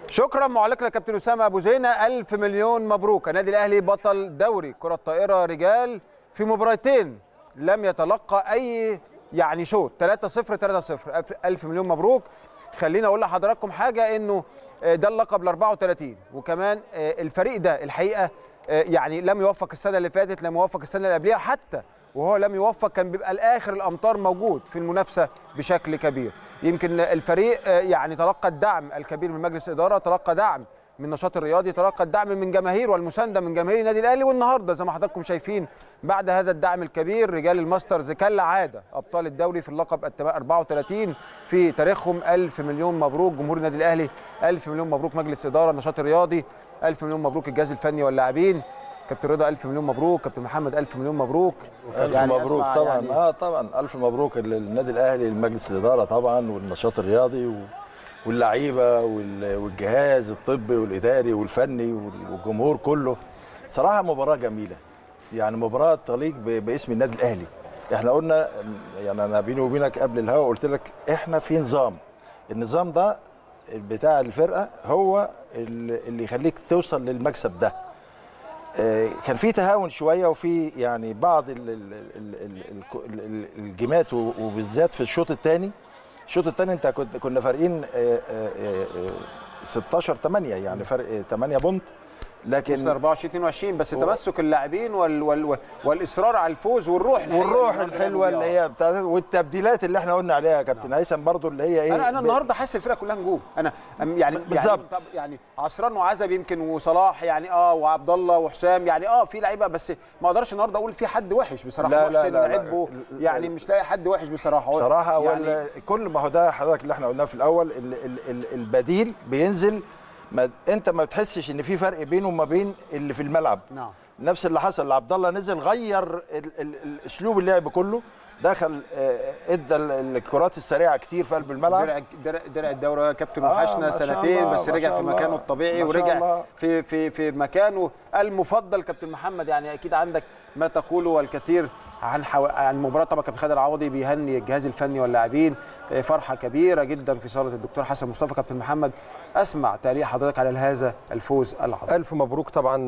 شكرا معلقنا كابتن اسامه ابو زينه الف مليون مبروك النادي الاهلي بطل دوري كره الطائره رجال في مباراتين لم يتلقى اي يعني شوط 3 0 3 0 الف مليون مبروك خليني اقول لحضراتكم حاجه انه ده اللقب ال 34 وكمان الفريق ده الحقيقه يعني لم يوفق السنه اللي فاتت لم يوفق السنه اللي قبلها حتى وهو لم يوفق كان بيبقى الاخر الامطار موجود في المنافسه بشكل كبير يمكن الفريق يعني تلقى الدعم الكبير من مجلس الاداره تلقى دعم من النشاط الرياضي تلقى الدعم من جماهير والمسانده من جماهير النادي الاهلي والنهارده زي ما حضراتكم شايفين بعد هذا الدعم الكبير رجال الماسترز كالعاده ابطال الدوري في اللقب 34 في تاريخهم ألف مليون مبروك جمهور النادي الاهلي ألف مليون مبروك مجلس اداره النشاط الرياضي ألف مليون مبروك الجهاز الفني واللاعبين كابتن رضا ألف مليون مبروك كابتن محمد ألف مليون مبروك ألف يعني مبروك طبعا يعني اه طبعا ألف مبروك للنادي الأهلي لمجلس الإدارة طبعا والنشاط الرياضي و... واللعيبة والجهاز الطبي والإداري والفني والجمهور كله صراحة مباراة جميلة يعني مباراة تليق باسم النادي الأهلي احنا قلنا يعني أنا بيني وبينك قبل الهوا قلت لك احنا في نظام النظام ده بتاع الفرقة هو اللي يخليك توصل للمكسب ده كان في تهاون شويه وفي يعني بعض الجيمات وبالذات في الشوط الثاني الشوط الثاني انت كنت كنا فارقين 16 8 يعني فرق 8 بونت لكن 24 22 بس تمسك اللاعبين وال وال والاصرار على الفوز والروح والروح الحلوه اللي هي بتاعت والتبديلات اللي احنا قلنا عليها يا كابتن هيثم برضو اللي هي ايه انا انا النهارده حاسس الفرقه كلها نجوم انا يعني بالظبط يعني, يعني عصران وعزب يمكن وصلاح يعني اه وعبد الله وحسام يعني اه في لعيبه بس ما اقدرش النهارده اقول في حد وحش بصراحه لا لا لا, لا يعني مش لاقي حد وحش بصراحه بصراحه يعني كل ما هو ده حضرتك اللي احنا قلناه في الاول ال ال ال البديل بينزل ما انت ما بتحسش ان في فرق بينه وما بين اللي في الملعب نعم نفس اللي حصل لعبد الله نزل غير ال ال الاسلوب اللعب كله دخل ادى الكرات السريعه كتير في قلب الملعب درع درع, درع الدوري كابتن وحشنا آه سنتين بس رجع في مكانه الطبيعي ورجع في في في مكانه المفضل كابتن محمد يعني اكيد عندك ما تقوله والكثير عن حو... عن مباراه طبعا كابتن خالد العوضي بيهني الجهاز الفني واللاعبين فرحه كبيره جدا في صاله الدكتور حسن مصطفى كابتن محمد اسمع تعليق حضرتك على هذا الفوز العظيم الف مبروك طبعا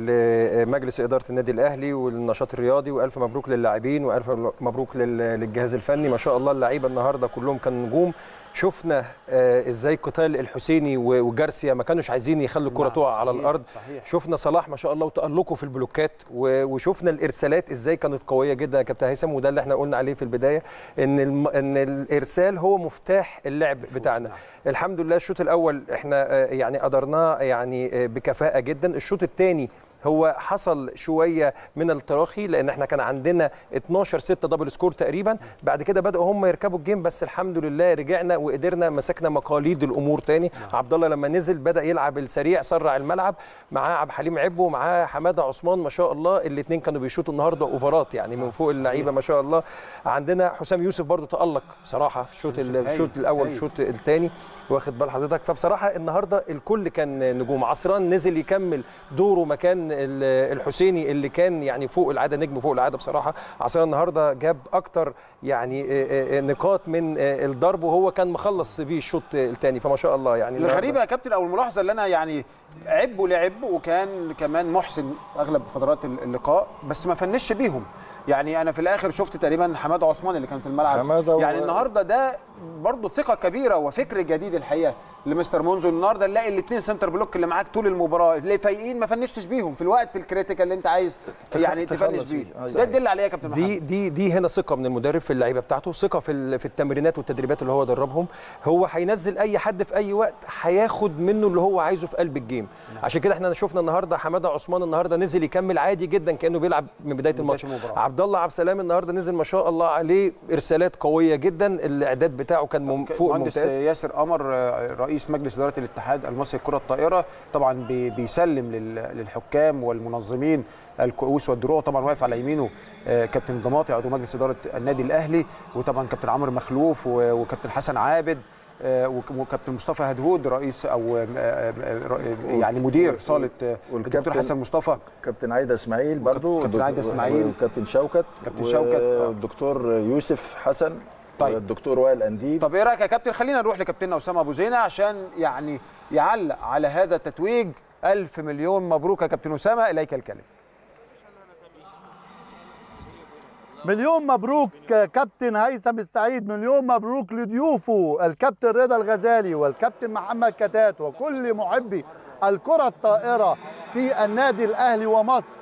لمجلس اداره النادي الاهلي والنشاط الرياضي والف مبروك للاعبين والف مبروك للجهاز الفني ما شاء الله اللعيبه النهارده كلهم كانوا نجوم شفنا آه ازاي قتال الحسيني وجارسيا ما كانوش عايزين يخلوا الكره نعم تقع على الارض صحيح. شفنا صلاح ما شاء الله وتالقه في البلوكات وشفنا الارسالات ازاي كانت قويه جدا يا كابتن هيثم وده اللي احنا قلنا عليه في البدايه ان الم... ان الارسال هو مفتاح اللعب بتاعنا نعم. الحمد لله الشوط الاول احنا آه يعني قدرناه يعني آه بكفاءه جدا الشوط الثاني هو حصل شويه من التراخي لان احنا كان عندنا 12 6 دبل سكور تقريبا بعد كده بداوا هم يركبوا الجيم بس الحمد لله رجعنا وقدرنا مسكنا مقاليد الامور تاني نعم. عبد الله لما نزل بدا يلعب السريع سرع الملعب معاه عبد الحليم عبو ومعاه حماده عثمان ما شاء الله الاثنين كانوا بيشوطوا النهارده اوفرات يعني من فوق اللعيبه ما شاء الله عندنا حسام يوسف برضو تالق بصراحه في الشوط الشوط الاول الشوط الثاني واخد بال حضرتك فبصراحه النهارده الكل كان نجوم عصران نزل يكمل دوره مكان الحسيني اللي كان يعني فوق العاده نجم فوق العاده بصراحه عصام النهارده جاب اكتر يعني نقاط من الضرب وهو كان مخلص بيه الشوط الثاني فما شاء الله يعني الغريبه يا كابتن او الملاحظه اللي انا يعني عب ولعب وكان كمان محسن اغلب فترات اللقاء بس ما فنش بيهم يعني انا في الاخر شفت تقريبا حماده عثمان اللي كان في الملعب حمادة يعني و... النهارده ده برضه ثقه كبيره وفكر جديد الحقيقه لمستر مونزو النهارده نلاقي الاثنين سنتر بلوك اللي معاك طول المباراه اللي فايقين ما فنشتش بيهم في الوقت الكريتيكال اللي انت عايز يعني تفنش بيه ده يدل عليه يا كابتن دي محمد دي دي هنا ثقه من المدرب في اللعيبه بتاعته ثقه في في التمرينات والتدريبات اللي هو دربهم هو هينزل اي حد في اي وقت هياخد منه اللي هو عايزه في قلب الجيم نعم. عشان كده احنا شفنا النهارده حماده عثمان النهارده نزل يكمل عادي جدا كانه بيلعب من بدايه الماتش عبد الله عبد السلام النهارده نزل ما شاء الله عليه ارسالات قويه جدا الاعداد بتاعه كان مم فوق المهندس ياسر قمر رئيس مجلس اداره الاتحاد المصري لكره الطائره طبعا بي بيسلم للحكام والمنظمين الكؤوس والدروع طبعا واقف على يمينه كابتن الضماطي عضو مجلس اداره النادي الاهلي وطبعا كابتن عمرو مخلوف وكابتن حسن عابد وكابتن مصطفى هدهود رئيس او يعني مدير صاله الدكتور حسن مصطفى كابتن عايده اسماعيل برضو كابتن عايده اسماعيل وكابتن شوكت كابتن شوكت والدكتور يوسف حسن طيب والدكتور وائل انديب طب ايه رايك يا كابتن خلينا نروح لكابتننا اسامه ابو زينه عشان يعني يعلق على هذا التتويج ألف مليون مبروك يا كابتن أسامة إليك الكلمة مليون مبروك كابتن هيثم السعيد مليون مبروك لضيوفه الكابتن رضا الغزالي والكابتن محمد كتات وكل محبي الكرة الطائرة في النادي الأهلي ومصر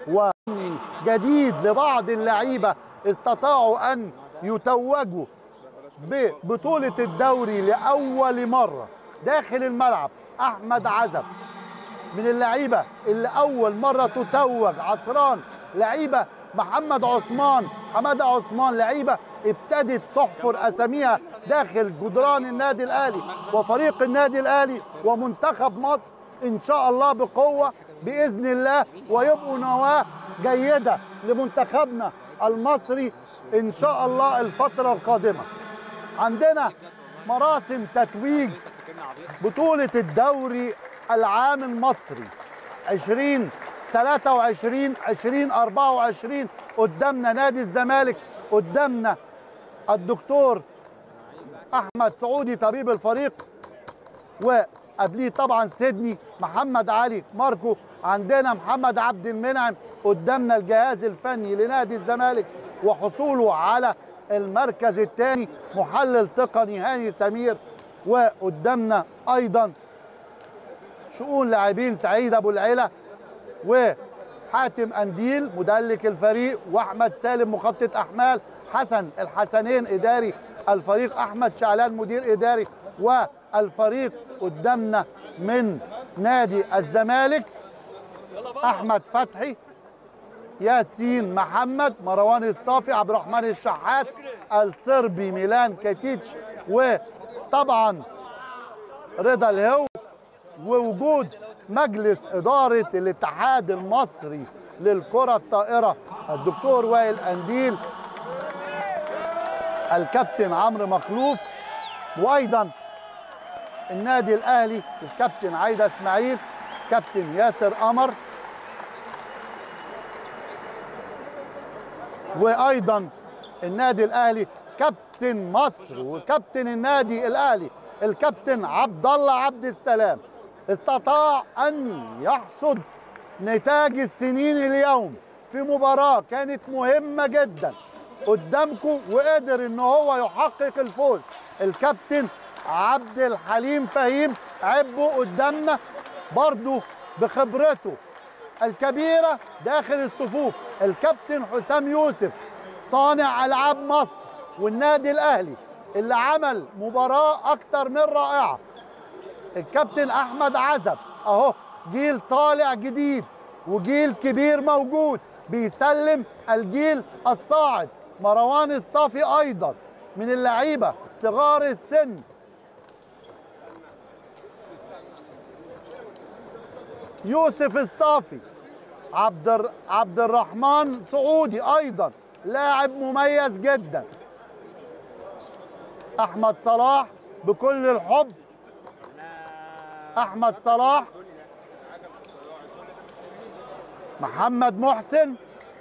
وجديد لبعض اللعيبة استطاعوا أن يتوجوا ببطولة الدوري لأول مرة داخل الملعب أحمد عزب من اللعيبة اللي أول مرة تتوج عصران لعيبة محمد عثمان حماده عثمان لعيبه ابتدت تحفر اساميها داخل جدران النادي الاهلي وفريق النادي الاهلي ومنتخب مصر ان شاء الله بقوه باذن الله ويبقوا نواه جيده لمنتخبنا المصري ان شاء الله الفتره القادمه عندنا مراسم تتويج بطوله الدوري العام المصري 20 23 20 24 قدامنا نادي الزمالك قدامنا الدكتور احمد سعودي طبيب الفريق وقبليه طبعا سيدني محمد علي ماركو عندنا محمد عبد المنعم قدامنا الجهاز الفني لنادي الزمالك وحصوله على المركز الثاني محلل تقني هاني سمير وقدامنا ايضا شؤون لاعبين سعيد ابو العيله وحاتم انديل مدلك الفريق واحمد سالم مخطط احمال حسن الحسنين اداري الفريق احمد شعلان مدير اداري والفريق قدامنا من نادي الزمالك احمد فتحي ياسين محمد مروان الصافي عبد الرحمن الشحات الصربي ميلان كاتيتش وطبعا رضا الهو ووجود مجلس إدارة الاتحاد المصري للكرة الطائرة الدكتور وائل أنديل الكابتن عمرو مخلوف وأيضا النادي الأهلي الكابتن عايدة إسماعيل كابتن ياسر قمر وأيضا النادي الأهلي كابتن مصر وكابتن النادي الأهلي الكابتن عبد الله عبد السلام استطاع ان يحصد نتاج السنين اليوم في مباراه كانت مهمه جدا قدامكم وقدر ان هو يحقق الفوز الكابتن عبد الحليم فهيم عبه قدامنا برضه بخبرته الكبيره داخل الصفوف الكابتن حسام يوسف صانع العاب مصر والنادي الاهلي اللي عمل مباراه اكتر من رائعه الكابتن احمد عزب اهو جيل طالع جديد وجيل كبير موجود بيسلم الجيل الصاعد مروان الصافي ايضا من اللعيبه صغار السن يوسف الصافي عبد عبد الرحمن سعودي ايضا لاعب مميز جدا احمد صلاح بكل الحب احمد صلاح محمد محسن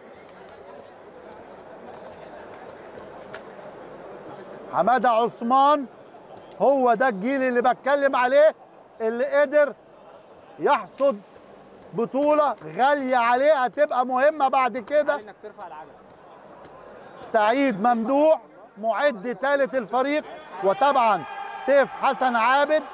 حماده عثمان هو ده الجيل اللي بتكلم عليه اللي قدر يحصد بطولة غالية عليه هتبقى مهمة بعد كده سعيد ممدوح معد ثالث الفريق وطبعا سيف حسن عابد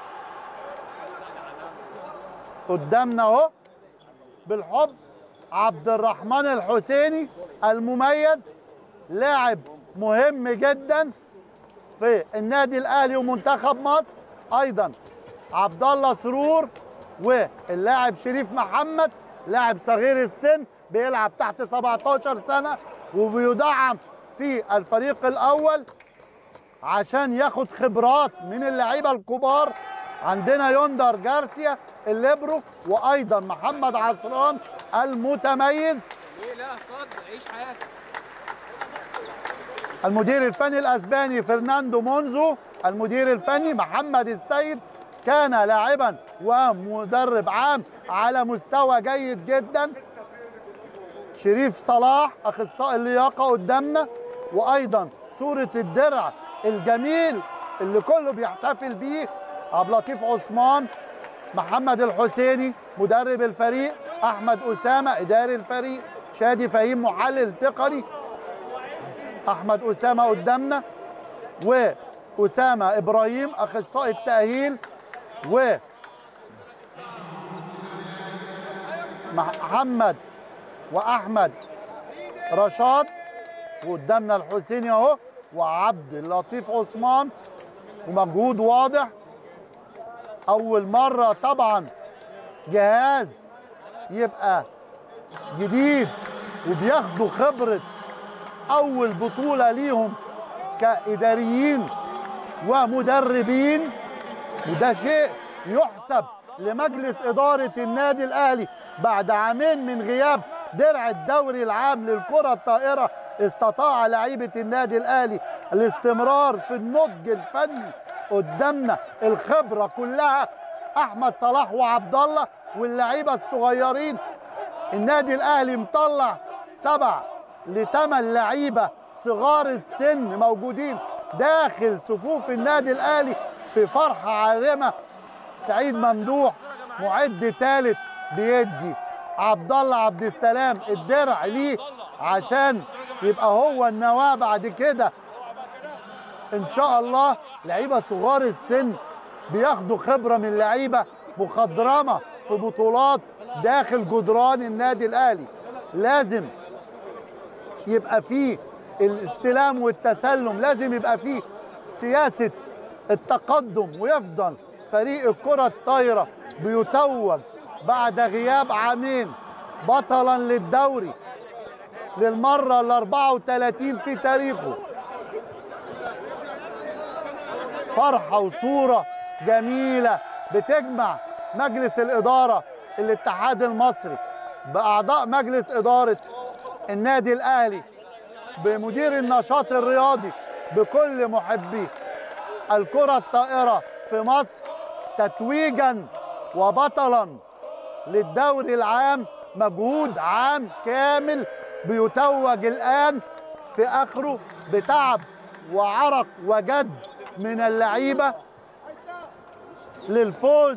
قدامنا اهو بالحب عبد الرحمن الحسيني المميز لاعب مهم جدا في النادي الاهلي ومنتخب مصر ايضا عبد الله سرور واللاعب شريف محمد لاعب صغير السن بيلعب تحت 17 سنه وبيدعم في الفريق الاول عشان ياخد خبرات من اللعيبه الكبار عندنا يوندر جارسيا الليبرو وايضا محمد عصران المتميز المدير الفني الاسباني فرناندو مونزو المدير الفني محمد السيد كان لاعبا ومدرب عام على مستوى جيد جدا شريف صلاح اخصائي اللياقه قدامنا وايضا صوره الدرع الجميل اللي كله بيحتفل بيه عبد اللطيف عثمان محمد الحسيني مدرب الفريق احمد اسامه اداري الفريق شادي فهيم محلل تقني احمد اسامه قدامنا واسامه ابراهيم اخصائي التاهيل و محمد واحمد رشاد وقدامنا الحسيني اهو وعبد اللطيف عثمان ومجهود واضح اول مره طبعا جهاز يبقى جديد وبياخدوا خبره اول بطوله ليهم كاداريين ومدربين وده شيء يحسب لمجلس اداره النادي الاهلي بعد عامين من غياب درع الدوري العام للكره الطائره استطاع لعيبه النادي الاهلي الاستمرار في النضج الفني قدامنا الخبره كلها احمد صلاح وعبد الله واللعيبه الصغيرين النادي الاهلي مطلع سبع لثمان لعيبه صغار السن موجودين داخل صفوف النادي الاهلي في فرحه عارمه سعيد ممدوح معد ثالث بيدي عبد الله عبد السلام الدرع ليه عشان يبقى هو النواه بعد كده ان شاء الله لعيبه صغار السن بياخدوا خبره من لعيبه مخضرمه في بطولات داخل جدران النادي الاهلي لازم يبقى فيه الاستلام والتسلم لازم يبقى فيه سياسه التقدم ويفضل فريق الكره الطايره بيتوج بعد غياب عامين بطلا للدوري للمره ال 34 في تاريخه فرحه وصوره جميله بتجمع مجلس الاداره الاتحاد المصري باعضاء مجلس اداره النادي الاهلي بمدير النشاط الرياضي بكل محبي الكره الطائره في مصر تتويجا وبطلا للدوري العام مجهود عام كامل بيتوج الان في اخره بتعب وعرق وجد من اللعيبه للفوز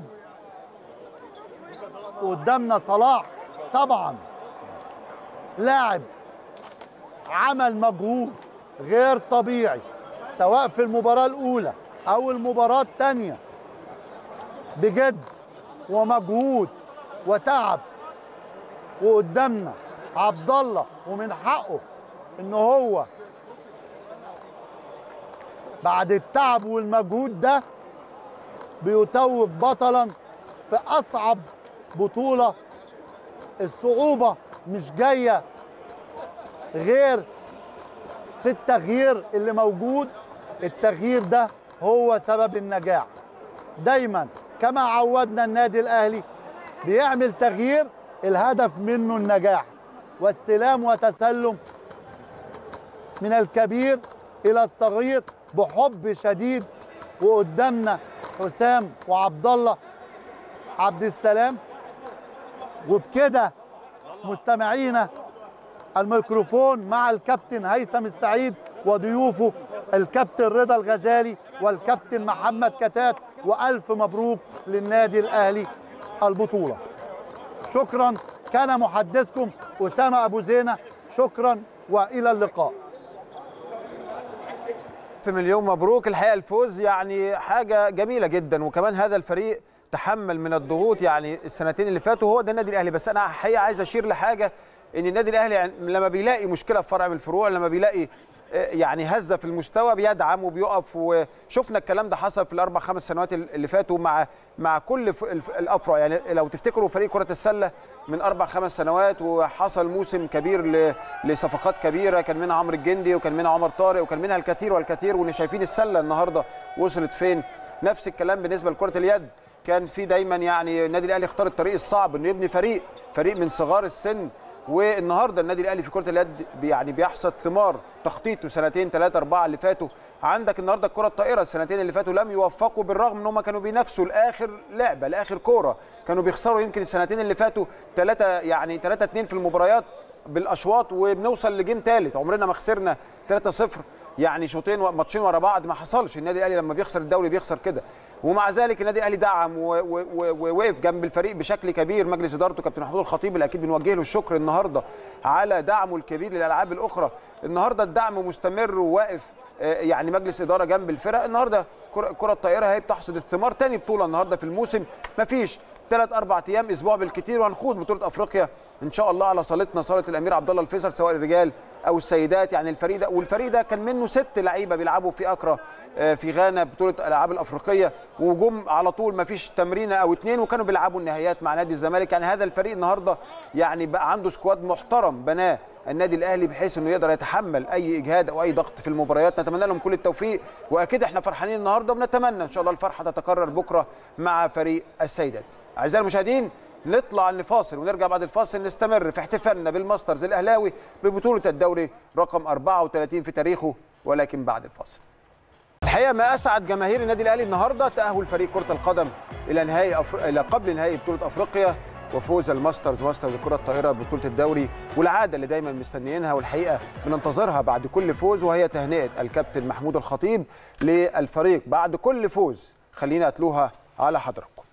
قدامنا صلاح طبعا لاعب عمل مجهود غير طبيعي سواء في المباراة الأولى أو المباراة الثانية بجد ومجهود وتعب وقدامنا عبد الله ومن حقه ان هو بعد التعب والمجهود ده بيتوج بطلا في اصعب بطوله الصعوبه مش جايه غير في التغيير اللي موجود التغيير ده هو سبب النجاح دايما كما عودنا النادي الاهلي بيعمل تغيير الهدف منه النجاح واستلام وتسلم من الكبير الى الصغير بحب شديد وقدامنا حسام وعبد الله عبد السلام وبكده مستمعينا الميكروفون مع الكابتن هيثم السعيد وضيوفه الكابتن رضا الغزالي والكابتن محمد كتات والف مبروك للنادي الاهلي البطوله شكرا كان محدثكم اسامه ابو زينه شكرا والى اللقاء في مليون مبروك الحقيقه الفوز يعني حاجه جميله جدا وكمان هذا الفريق تحمل من الضغوط يعني السنتين اللي فاتوا هو ده النادي الاهلي بس انا الحقيقه عايز اشير لحاجه ان النادي الاهلي لما بيلاقي مشكله في فرع من الفروع لما بيلاقي يعني هزه في المستوى بيدعم وبيقف وشفنا الكلام ده حصل في الاربع خمس سنوات اللي فاتوا مع مع كل الافرع يعني لو تفتكروا فريق كره السله من اربع خمس سنوات وحصل موسم كبير لصفقات كبيره كان منها عمرو الجندي وكان منها عمر طارق وكان منها الكثير والكثير وشايفين السله النهارده وصلت فين نفس الكلام بالنسبه لكره اليد كان في دايما يعني النادي الاهلي اختار الطريق الصعب انه يبني فريق فريق من صغار السن والنهارده النادي الاهلي في كره اليد يعني بيحصد ثمار تخطيطه سنتين ثلاثه اربعه اللي فاتوا عندك النهارده الكره الطائره السنتين اللي فاتوا لم يوفقوا بالرغم ان هم كانوا بينافسوا لاخر لعبه لاخر كوره كانوا بيخسروا يمكن السنتين اللي فاتوا ثلاثه يعني 3 2 في المباريات بالاشواط وبنوصل لجيم ثالث عمرنا ما خسرنا 3 0 يعني شوطين ماتشين ورا بعض ما حصلش النادي الاهلي لما بيخسر الدوري بيخسر كده ومع ذلك النادي الاهلي دعم ووقف جنب الفريق بشكل كبير مجلس ادارته كابتن محمود الخطيب اللي اكيد بنوجه له الشكر النهارده على دعمه الكبير للالعاب الاخرى النهارده الدعم مستمر وواقف يعني مجلس اداره جنب الفرق النهارده كره الطائره هي بتحصد الثمار تاني بطوله النهارده في الموسم مفيش ثلاث اربع ايام اسبوع بالكثير وهنخوض بطوله افريقيا ان شاء الله على صالتنا صاله الامير عبد الله الفيصل سواء الرجال او السيدات يعني الفريق ده والفريق ده كان منه ست لعيبه بيلعبوا في اكرا في غانا بطوله الالعاب الافريقيه وجم على طول ما فيش تمرينه او اتنين وكانوا بيلعبوا النهائيات مع نادي الزمالك يعني هذا الفريق النهارده يعني بقى عنده سكواد محترم بناه النادي الاهلي بحيث انه يقدر يتحمل اي اجهاد او اي ضغط في المباريات نتمنى لهم كل التوفيق واكيد احنا فرحانين النهارده ونتمنى ان شاء الله الفرحه تتكرر بكره مع فريق السيدات اعزائي المشاهدين نطلع لفاصل ونرجع بعد الفاصل نستمر في احتفالنا بالماسترز الاهلاوي ببطوله الدوري رقم 34 في تاريخه ولكن بعد الفاصل الحقيقه ما اسعد جماهير النادي الاهلي النهارده تاهل فريق كره القدم الى نهائي أفر... الى قبل نهائي بطوله افريقيا وفوز الماسترز ماسترز كره الطائره ببطوله الدوري والعاده اللي دايما مستنيينها والحقيقه بننتظرها بعد كل فوز وهي تهنئه الكابتن محمود الخطيب للفريق بعد كل فوز خلينا اتلوها على حضراتكم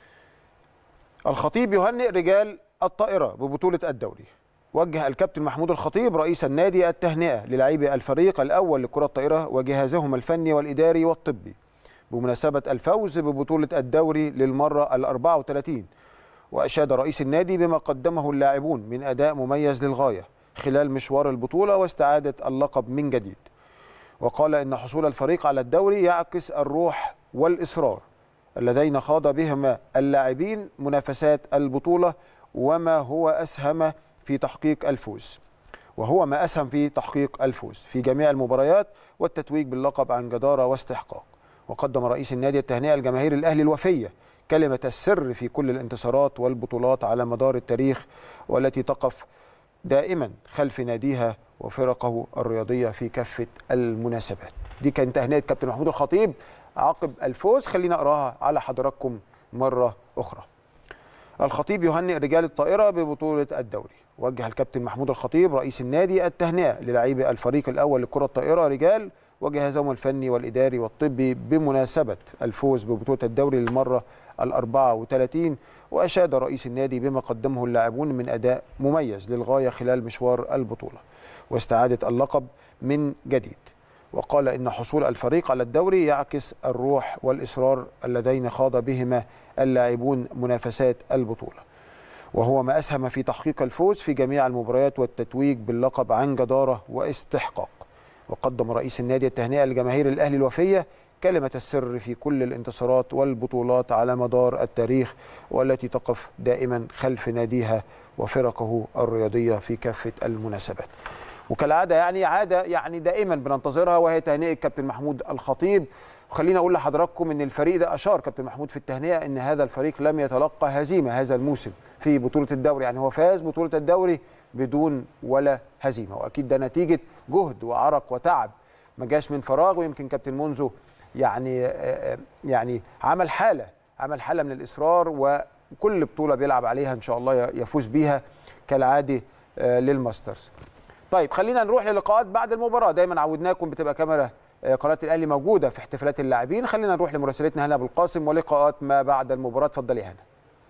الخطيب يهنئ رجال الطائره ببطوله الدوري وجه الكابتن محمود الخطيب رئيس النادي التهنئه للاعبي الفريق الاول لكره الطائره وجهازهم الفني والاداري والطبي بمناسبه الفوز ببطوله الدوري للمره ال 34 واشاد رئيس النادي بما قدمه اللاعبون من اداء مميز للغايه خلال مشوار البطوله واستعاده اللقب من جديد وقال ان حصول الفريق على الدوري يعكس الروح والاصرار اللذين خاض بهما اللاعبين منافسات البطوله وما هو اسهم في تحقيق الفوز وهو ما اسهم في تحقيق الفوز في جميع المباريات والتتويج باللقب عن جداره واستحقاق وقدم رئيس النادي التهنئه لجماهير الاهلي الوفيه كلمة السر في كل الانتصارات والبطولات على مدار التاريخ والتي تقف دائما خلف ناديها وفرقه الرياضية في كافة المناسبات دي كانت تهنئة كابتن محمود الخطيب عقب الفوز خلينا أقراها على حضراتكم مرة أخرى الخطيب يهنئ رجال الطائرة ببطولة الدوري وجه الكابتن محمود الخطيب رئيس النادي التهنئة للاعبي الفريق الأول لكرة الطائرة رجال وجهازهم الفني والإداري والطبي بمناسبة الفوز ببطولة الدوري للمرة ال 34 وأشاد رئيس النادي بما قدمه اللاعبون من أداء مميز للغاية خلال مشوار البطولة واستعادة اللقب من جديد وقال إن حصول الفريق على الدوري يعكس الروح والإصرار اللذين خاض بهما اللاعبون منافسات البطولة وهو ما أسهم في تحقيق الفوز في جميع المباريات والتتويج باللقب عن جدارة واستحقاق وقدم رئيس النادي التهنئة لجماهير الأهلي الوفية كلمة السر في كل الانتصارات والبطولات على مدار التاريخ والتي تقف دائما خلف ناديها وفرقه الرياضية في كافة المناسبات وكالعادة يعني عادة يعني دائما بننتظرها وهي تهنئة كابتن محمود الخطيب وخلينا أقول لحضراتكم أن الفريق ده أشار كابتن محمود في التهنئة أن هذا الفريق لم يتلقى هزيمة هذا الموسم في بطولة الدوري يعني هو فاز بطولة الدوري بدون ولا هزيمة وأكيد ده نتيجة جهد وعرق وتعب ما جاش من فراغ ويمكن كابتن منذ يعني يعني عمل حاله عمل حاله من الاصرار وكل بطوله بيلعب عليها ان شاء الله يفوز بيها كالعاده للماسترز. طيب خلينا نروح للقاءات بعد المباراه دايما عودناكم بتبقى كاميرا قناه الاهلي موجوده في احتفالات اللاعبين خلينا نروح لمراسلتنا هنا ابو القاسم ولقاءات ما بعد المباراه اتفضلي هنا.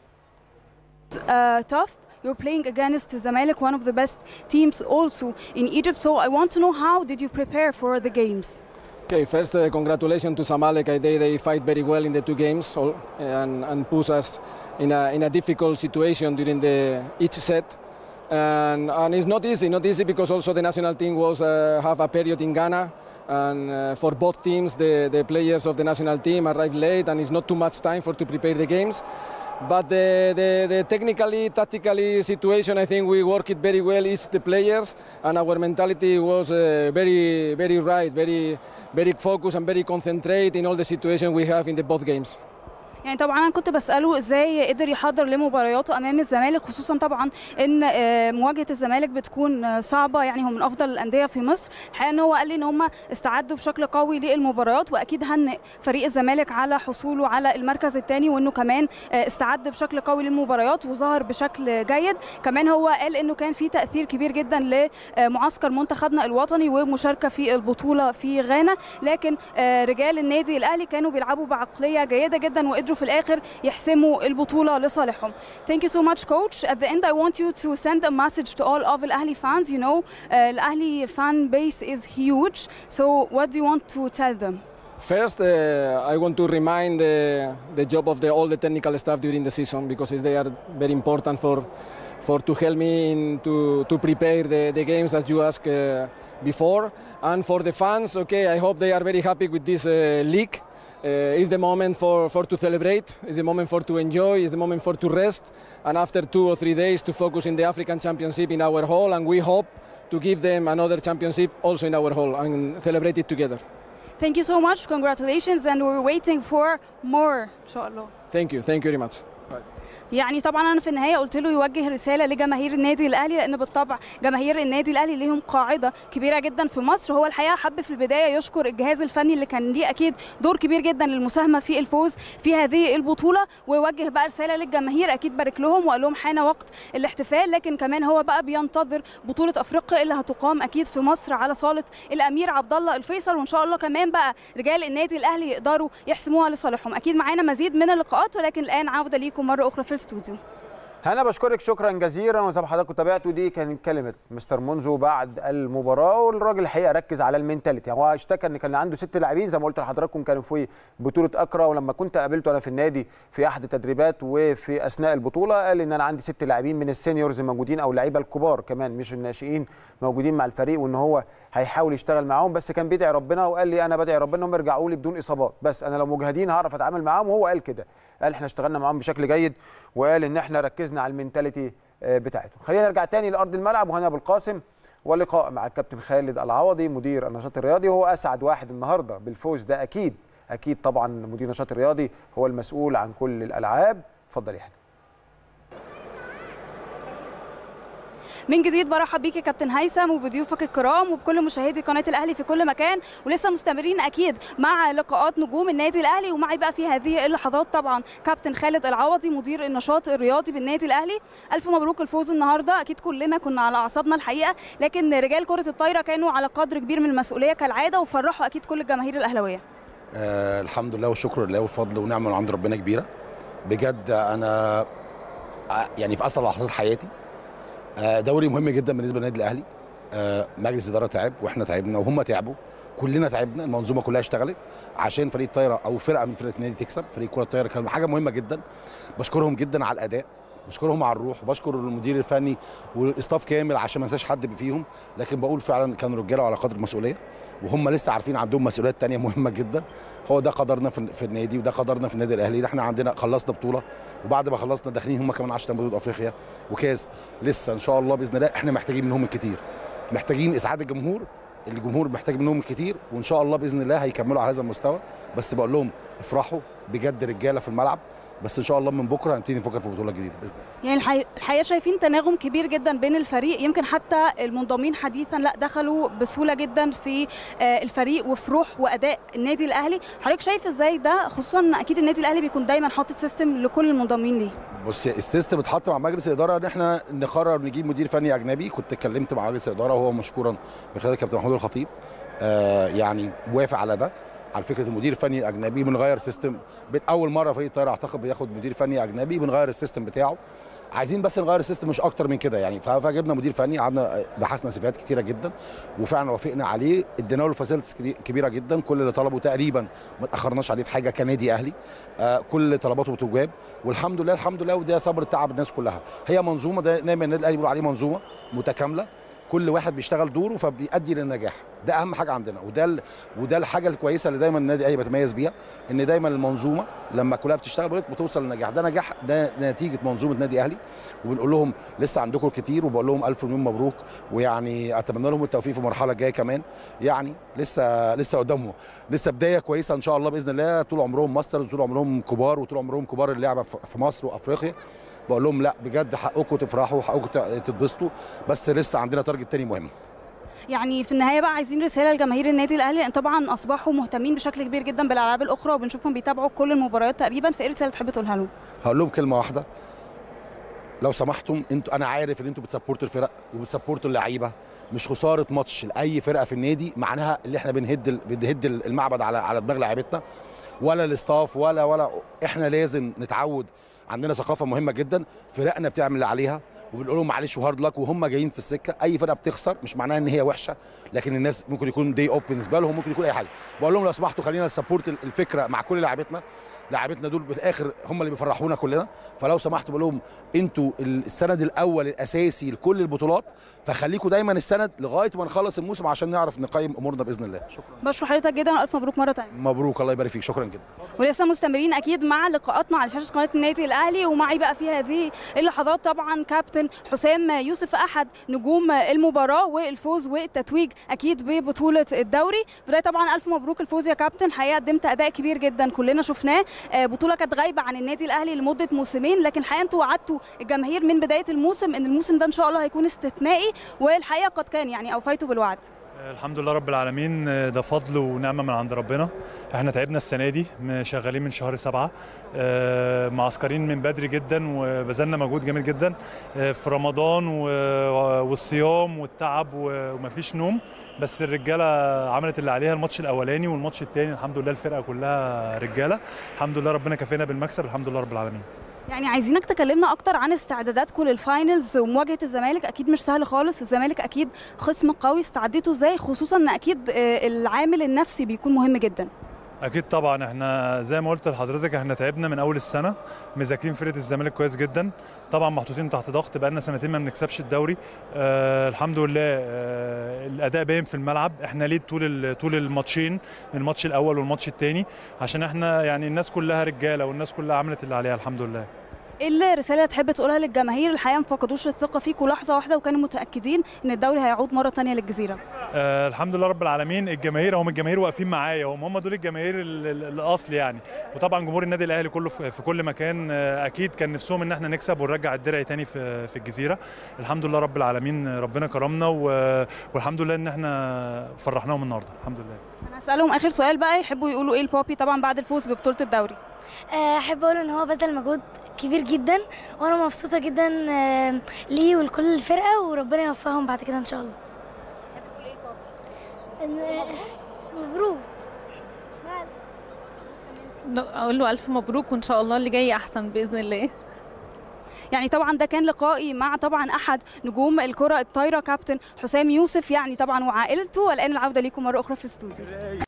Uh, tough you're playing against Zamalek, one of the best teams also in Egypt. So I want to know how did you prepare for the games? Okay, first, uh, congratulations to Zamalek. I think they fight very well in the two games so, and, and push us in a, in a difficult situation during the each set. And, and it's not easy, not easy because also the national team was uh, have a period in Ghana, and uh, for both teams, the, the players of the national team arrived late, and it's not too much time for to prepare the games. But the, the, the technically, tactically situation, I think we worked it very well. Is the players, and our mentality was uh, very, very right, very, very focused, and very concentrated in all the situations we have in the both games. يعني طبعا انا كنت بساله ازاي قدر يحضر لمبارياته امام الزمالك خصوصا طبعا ان آه، مواجهه الزمالك بتكون آه، صعبه يعني هم من افضل الانديه في مصر الحقيقه ان هو قال لي ان هم استعدوا بشكل قوي للمباريات واكيد هنئ فريق الزمالك على حصوله على المركز الثاني وانه كمان آه، استعد بشكل قوي للمباريات وظهر بشكل جيد كمان هو قال انه كان في تاثير كبير جدا لمعسكر منتخبنا الوطني ومشاركه في البطوله في غانا لكن آه، رجال النادي الاهلي كانوا بيلعبوا بعقليه جيده جدا وقدروا في الاخر يحسموا البطوله لصالحهم Thank you so much coach at the end I want you to send a message to all of الاهلي fans you know uh, الاهلي fan base is huge so what do you want to tell them First, uh, I want to remind the, the job of the, all the technical staff during the season because they are very important for, for to help me in, to, to prepare the, the games as you asked uh, before. And for the fans, okay, I hope they are very happy with this uh, league. Uh, it's the moment for, for to celebrate. It's the moment for to enjoy. It's the moment for to rest. And after two or three days, to focus in the African Championship in our hall. And we hope to give them another championship also in our hall and celebrate it together. Thank you so much congratulations and we're waiting for more ان شاء الله Thank you. Thank you very much. يعني طبعا انا في النهايه قلت له يوجه رساله لجماهير النادي الاهلي لان بالطبع جماهير النادي الاهلي ليهم قاعده كبيره جدا في مصر هو الحقيقه حب في البدايه يشكر الجهاز الفني اللي كان ليه اكيد دور كبير جدا للمساهمه في الفوز في هذه البطوله ويوجه بقى رساله للجماهير اكيد بارك لهم وقال لهم حان وقت الاحتفال لكن كمان هو بقى بينتظر بطوله افريقيا اللي هتقام اكيد في مصر على صاله الامير عبد الله الفيصل وان شاء الله كمان بقى رجال النادي الاهلي يقدروا يحسموها لصالحهم اكيد معانا مزيد من اللقاءات ولكن الان عوده ليكم مره اخرى في الاستوديو انا بشكرك شكرا جزيلا وزي ما حضراتكم تابعتوا دي كانت كلمه مستر منزو بعد المباراه والراجل الحقيقه ركز على المينتاليتي هو اشتكى ان كان عنده ست لاعبين زي ما قلت لحضراتكم كانوا في بطوله اكرا ولما كنت قابلته انا في النادي في احد التدريبات وفي اثناء البطوله قال ان انا عندي ست لاعبين من السينيورز موجودين او اللعيبه الكبار كمان مش الناشئين موجودين مع الفريق وان هو هيحاول يشتغل معاهم بس كان بيدعي ربنا وقال لي انا بدعي ربنا انهم يرجعوا لي بدون اصابات بس انا لو مجهدين هعرف اتعامل معاهم وهو قال كده قال احنا اشتغلنا معاهم بشكل جيد وقال ان احنا ركزنا على المينتاليتي آه، بتاعتهم خلينا نرجع تاني لارض الملعب وهنا ابو القاسم واللقاء مع الكابتن خالد العوضي مدير النشاط الرياضي وهو اسعد واحد النهارده بالفوز ده اكيد اكيد طبعا مدير النشاط الرياضي هو المسؤول عن كل الالعاب اتفضل يا حاج من جديد برحب بيك يا كابتن هيثم وبضيوفك الكرام وبكل مشاهدي قناه الاهلي في كل مكان ولسه مستمرين اكيد مع لقاءات نجوم النادي الاهلي ومعي بقى في هذه اللحظات طبعا كابتن خالد العوضي مدير النشاط الرياضي بالنادي الاهلي الف مبروك الفوز النهارده اكيد كلنا كنا على اعصابنا الحقيقه لكن رجال كره الطايره كانوا على قدر كبير من المسؤوليه كالعاده وفرحوا اكيد كل الجماهير الاهلاويه آه الحمد لله والشكر لله والفضل ونعمه من عند ربنا كبيره بجد انا ع- يعني في اصل لحظات حياتي آه دوري مهم جدا بالنسبه للنادي الاهلي آه مجلس اداره تعب واحنا تعبنا وهم تعبوا كلنا تعبنا المنظومه كلها اشتغلت عشان فريق الطايره او فرقه من فرقه النادي تكسب فريق كره الطايره كان حاجه مهمه جدا بشكرهم جدا على الاداء بشكرهم على الروح وبشكر المدير الفني والاستاف كامل عشان ما انساش حد فيهم لكن بقول فعلا كانوا رجاله على قدر المسؤوليه وهم لسه عارفين عندهم مسؤوليات تانية مهمه جدا هو ده قدرنا في في النادي وده قدرنا في النادي الاهلي احنا عندنا خلصنا بطوله وبعد ما خلصنا داخلين هم كمان 10 بطوله افريقيا وكاس لسه ان شاء الله باذن الله احنا محتاجين منهم الكتير محتاجين اسعاد الجمهور الجمهور محتاج منهم الكتير وان شاء الله باذن الله هيكملوا على هذا المستوى بس بقول لهم افرحوا بجد رجاله في الملعب بس ان شاء الله من بكره هنبتدي نفكر في بطوله جديده باذن الله يعني الحقيقة- الحقيقه شايفين تناغم كبير جدا بين الفريق يمكن حتى المنضمين حديثا لا دخلوا بسهوله جدا في آه، الفريق وفي روح واداء النادي الاهلي حضرتك شايف ازاي ده خصوصا ان اكيد النادي الاهلي بيكون دايما حاطط سيستم لكل المنضمين ليه بص السيستم اتحط مع مجلس الاداره ان احنا نقرر نجيب مدير فني اجنبي كنت اتكلمت مع مجلس الاداره وهو مشكورا بخلال كابتن محمود الخطيب آه يعني وافق على ده على فكره المدير الفني الاجنبي بنغير سيستم بين اول مره فريق الطايره اعتقد بياخد مدير فني اجنبي بنغير السيستم بتاعه عايزين بس نغير السيستم مش اكتر من كده يعني ف- فجبنا مدير فني قعدنا بحثنا سيفيهات كتيره جدا وفعلا وافقنا عليه ادينا له فاسيلتيز كبيره جدا كل اللي طلبه تقريبا ما تاخرناش عليه في حاجه كنادي اهلي آه كل طلباته بتجاب والحمد لله الحمد لله وده صبر تعب الناس كلها هي منظومه ده دايما النادي الاهلي بيقول عليه منظومه متكامله كل واحد بيشتغل دوره فبيؤدي للنجاح ده اهم حاجه عندنا وده ال... وده الحاجه الكويسه اللي دايما النادي الاهلي بيتميز بيها ان دايما المنظومه لما كلها بتشتغل بقول لك بتوصل للنجاح ده نجاح ده نتيجه منظومه النادي الاهلي وبنقول لهم لسه عندكم كتير وبقول لهم الف مليون مبروك ويعني اتمنى لهم التوفيق في المرحله الجايه كمان يعني لسه لسه قدامهم لسه بدايه كويسه ان شاء الله باذن الله طول عمرهم ماسترز طول عمرهم كبار وطول عمرهم كبار اللعبه في مصر وافريقيا بقول لهم لا بجد حقكم تفرحوا وحقكم تتبسطوا بس لسه عندنا تارجت تاني مهم يعني في النهايه بقى عايزين رساله لجماهير النادي الاهلي لان طبعا اصبحوا مهتمين بشكل كبير جدا بالالعاب الاخرى وبنشوفهم بيتابعوا كل المباريات تقريبا فايه رساله تحب تقولها لهم؟ هقول لهم كلمه واحده لو سمحتم انتوا انا عارف ان انتوا بتسبورتوا الفرق وبتسبورتوا اللعيبه مش خساره ماتش لاي فرقه في النادي معناها اللي احنا بنهد بنهد المعبد على على دماغ لعيبتنا ولا الاستاف ولا ولا احنا لازم نتعود عندنا ثقافه مهمه جدا فرقنا بتعمل اللي عليها وبنقول لهم معلش وهارد لك وهم جايين في السكه اي فرقه بتخسر مش معناها ان هي وحشه لكن الناس ممكن يكون دي اوف بالنسبه لهم ممكن يكون اي حاجه بقول لهم لو سمحتوا خلينا نسبورت الفكره مع كل لاعبتنا لاعبتنا دول بالاخر هم اللي بيفرحونا كلنا فلو سمحتوا بقول لهم انتوا السند الاول الاساسي لكل البطولات فخليكم دايما السند لغايه ما نخلص الموسم عشان نعرف نقيم امورنا باذن الله شكرا بشكر حضرتك جدا والف مبروك مره ثانيه مبروك الله يبارك فيك شكرا جدا ولسه مستمرين اكيد مع لقاءاتنا على شاشه قناه النادي الاهلي ومعي بقى في هذه اللحظات طبعا كابتن حسام يوسف احد نجوم المباراه والفوز والتتويج اكيد ببطوله الدوري بدايه طبعا الف مبروك الفوز يا كابتن حقيقه قدمت اداء كبير جدا كلنا شفناه بطوله كانت غايبه عن النادي الاهلي لمده موسمين لكن حقيقه انتوا وعدتوا الجماهير من بدايه الموسم ان الموسم ده ان شاء الله هيكون استثنائي والحقيقه قد كان يعني اوفيتوا بالوعد الحمد لله رب العالمين ده فضل ونعمه من عند ربنا احنا تعبنا السنه دي شغالين من شهر سبعة معسكرين من بدري جدا وبذلنا مجهود جامد جدا في رمضان والصيام والتعب ومفيش نوم بس الرجاله عملت اللي عليها الماتش الاولاني والماتش الثاني الحمد لله الفرقه كلها رجاله الحمد لله ربنا كفينا بالمكسب الحمد لله رب العالمين يعني عايزينك تكلمنا اكتر عن استعداداتكم للفاينلز ومواجهه الزمالك اكيد مش سهل خالص الزمالك اكيد خصم قوي استعديتوا ازاي خصوصا ان اكيد العامل النفسي بيكون مهم جدا اكيد طبعا احنا زي ما قلت لحضرتك احنا تعبنا من اول السنه مذاكرين فرقه الزمالك كويس جدا طبعا محطوطين تحت ضغط بقالنا سنتين ما بنكسبش الدوري آه الحمد لله آه الاداء باين في الملعب احنا ليه طول طول الماتشين الماتش الاول والماتش الثاني عشان احنا يعني الناس كلها رجاله والناس كلها عملت اللي عليها الحمد لله ايه الرساله اللي تحب تقولها للجماهير الحقيقه ما فقدوش الثقه فيكم لحظه واحده وكانوا متاكدين ان الدوري هيعود مره ثانيه للجزيره آه الحمد لله رب العالمين الجماهير هم الجماهير واقفين معايا هم هم دول الجماهير الاصل يعني وطبعا جمهور النادي الاهلي كله في كل مكان آه اكيد كان نفسهم ان احنا نكسب ونرجع الدرع تاني في في الجزيره الحمد لله رب العالمين ربنا كرمنا والحمد لله ان احنا فرحناهم النهارده الحمد لله انا هسالهم اخر سؤال بقى يحبوا يقولوا ايه البوبي طبعا بعد الفوز ببطوله الدوري احب اقول ان هو بذل مجهود كبير جدا وانا مبسوطه جدا ليه ولكل الفرقه وربنا يوفقهم بعد كده ان شاء الله تحب تقول ايه البوبي مبروك اقول له الف مبروك وان شاء الله اللي جاي احسن باذن الله يعني طبعا ده كان لقائي مع طبعا احد نجوم الكره الطايره كابتن حسام يوسف يعني طبعا وعائلته والان العوده ليكم مره اخرى في الاستوديو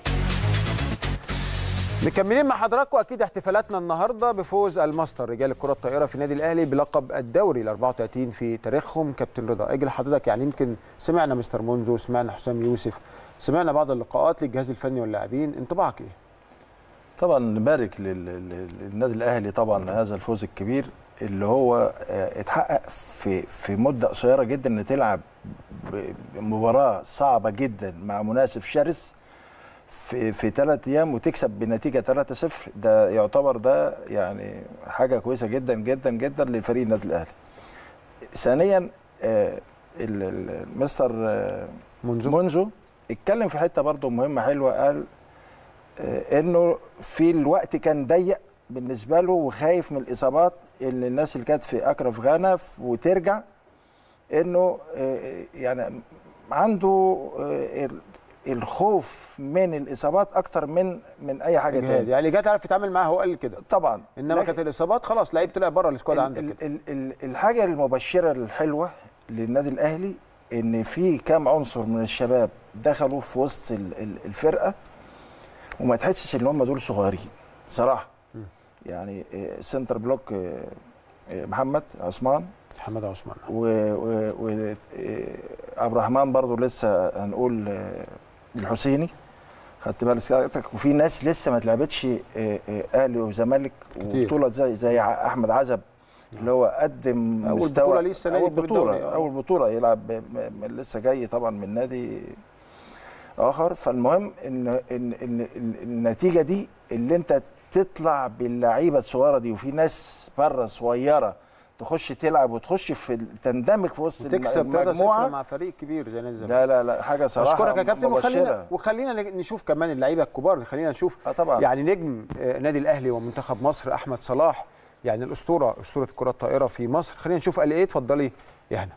مكملين مع حضراتكم اكيد احتفالاتنا النهارده بفوز الماستر رجال الكره الطائره في النادي الاهلي بلقب الدوري ال 34 في تاريخهم كابتن رضا اجي لحضرتك يعني يمكن سمعنا مستر منزو سمعنا حسام يوسف سمعنا بعض اللقاءات للجهاز الفني واللاعبين انطباعك ايه؟ طبعا نبارك للنادي الاهلي طبعا هذا الفوز الكبير اللي هو اتحقق في في مده قصيره جدا ان تلعب مباراه صعبه جدا مع منافس شرس في في ثلاث ايام وتكسب بنتيجه 3-0 ده يعتبر ده يعني حاجه كويسه جدا جدا جدا لفريق النادي الاهلي. ثانيا آه المستر آه منزو منزو اتكلم في حته برضه مهمه حلوه قال آه انه في الوقت كان ضيق بالنسبه له وخايف من الاصابات اللي الناس اللي كانت في اكرف غانا وترجع انه يعني عنده الخوف من الاصابات اكتر من من اي حاجه تاني يعني جات عارف يتعامل معاها هو قال كده طبعا انما كانت الاصابات خلاص لعيب طلع بره السكواد عندك ال ال ال الحاجه المبشره الحلوه للنادي الاهلي ان في كام عنصر من الشباب دخلوا في وسط الفرقه وما تحسش ان هم دول صغيرين بصراحه يعني سنتر بلوك محمد عثمان حماده عثمان وعبد الرحمن برضو لسه هنقول آه، الحسيني خدت بالك سيادتك وفي ناس لسه ما اتلعبتش آه، آه، اهلي وزمالك وبطوله زي زي ع- احمد عزب اللي هو قدم أول مستوى بطولة ليه السنة دي اول في الدوري، بطوله آه. اول بطوله يلعب ب- م- م- لسه جاي طبعا من نادي اخر فالمهم ان ان ان إن النتيجه دي اللي انت تطلع باللعيبه الصغيره دي وفي ناس بره صغيره تخش تلعب وتخش في ال- تندمج في وسط الم- وتكسب 3-0 المجموعه مع فريق كبير زي نادي الزمالك لا لا لا حاجه صراحه اشكرك يا كابتن وخلينا مبشرة. وخلينا نشوف كمان اللعيبه الكبار خلينا نشوف اه طبعا يعني نجم آه، نادي الاهلي ومنتخب مصر احمد صلاح يعني الاسطوره اسطوره كره الطائره في مصر خلينا نشوف قال ايه اتفضلي يا هنا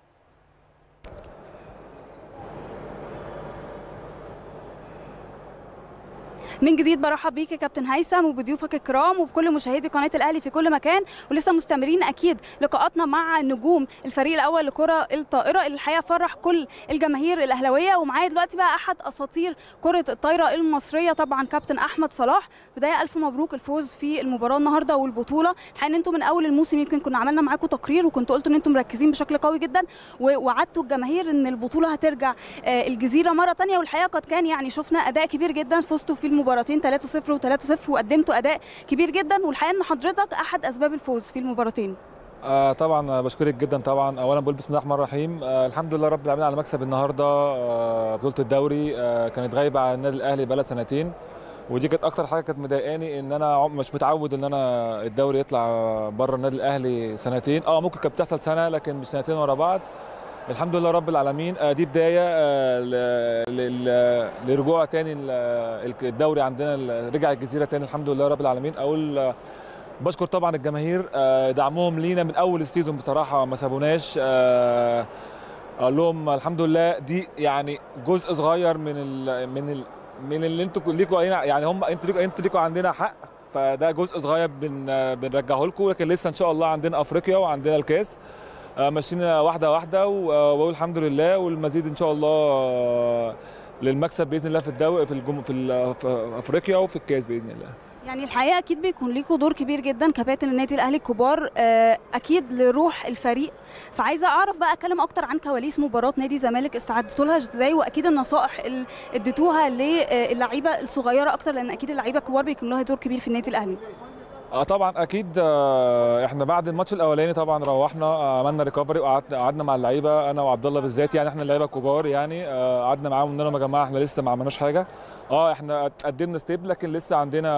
من جديد برحب بيك يا كابتن هيثم وبضيوفك الكرام وبكل مشاهدي قناه الاهلي في كل مكان ولسه مستمرين اكيد لقاءاتنا مع نجوم الفريق الاول لكره الطائره اللي الحقيقه فرح كل الجماهير الاهلاويه ومعايا دلوقتي بقى احد اساطير كره الطايره المصريه طبعا كابتن احمد صلاح بدايه الف مبروك الفوز في المباراه النهارده والبطوله الحقيقه ان انتم من اول الموسم يمكن كنا عملنا معاكم تقرير وكنت قلت ان انتم مركزين بشكل قوي جدا ووعدتوا الجماهير ان البطوله هترجع آه، الجزيره مره تانية والحقيقه قد كان يعني شفنا اداء كبير جدا فزتوا في المباراتين 3-0 و3-0 وقدمتوا اداء كبير جدا والحقيقه ان حضرتك احد اسباب الفوز في المباراتين آه طبعا بشكرك جدا طبعا اولا بقول بسم الله الرحمن الرحيم آه الحمد لله رب العالمين على مكسب النهارده آه بطوله الدوري آه كانت غايبه عن النادي الاهلي بقالها سنتين ودي كانت اكتر حاجه كانت مضايقاني ان انا عم- مش متعود ان انا الدوري يطلع بره النادي الاهلي سنتين اه ممكن كانت بتحصل سنه لكن مش سنتين ورا بعض الحمد لله رب العالمين آه دي بدايه آه ل- ل- لرجوع تاني ال- الدوري عندنا ال- رجع الجزيره تاني الحمد لله رب العالمين اقول آه بشكر طبعا الجماهير آه، دعمهم لينا من اول السيزون بصراحه ما سابوناش آه، اقول لهم الحمد لله دي يعني جزء صغير من ال من ال من اللي انتوا ليكوا علينا يعني هم انتوا ليكوا انتوا ليكوا عندنا حق فده جزء صغير بن بنرجعه لكم لكن لسه ان شاء الله عندنا افريقيا وعندنا الكاس آه، ماشيين واحده واحده و- واقول الحمد لله والمزيد ان شاء الله آه، للمكسب باذن الله في الدوري في الجم... في, ال- في افريقيا وفي الكاس باذن الله يعني الحقيقه اكيد بيكون ليكوا دور كبير جدا كباتن النادي الاهلي الكبار آه، اكيد لروح الفريق فعايزه اعرف بقى اتكلم اكتر عن كواليس مباراه نادي الزمالك استعدتوا لها ازاي واكيد النصائح اللي اديتوها للعيبه الصغيره اكتر لان اكيد اللعيبه الكبار بيكون لها دور كبير في النادي الاهلي اه طبعا اكيد آه، احنا بعد الماتش الاولاني طبعا روحنا آه، عملنا ريكفري وقعدنا قعدنا مع اللعيبه انا وعبد الله بالذات يعني احنا اللعيبه الكبار يعني آه، قعدنا معاهم قلنا لهم يا جماعه احنا لسه ما عملناش حاجه اه احنا قدمنا ستيب لكن لسه عندنا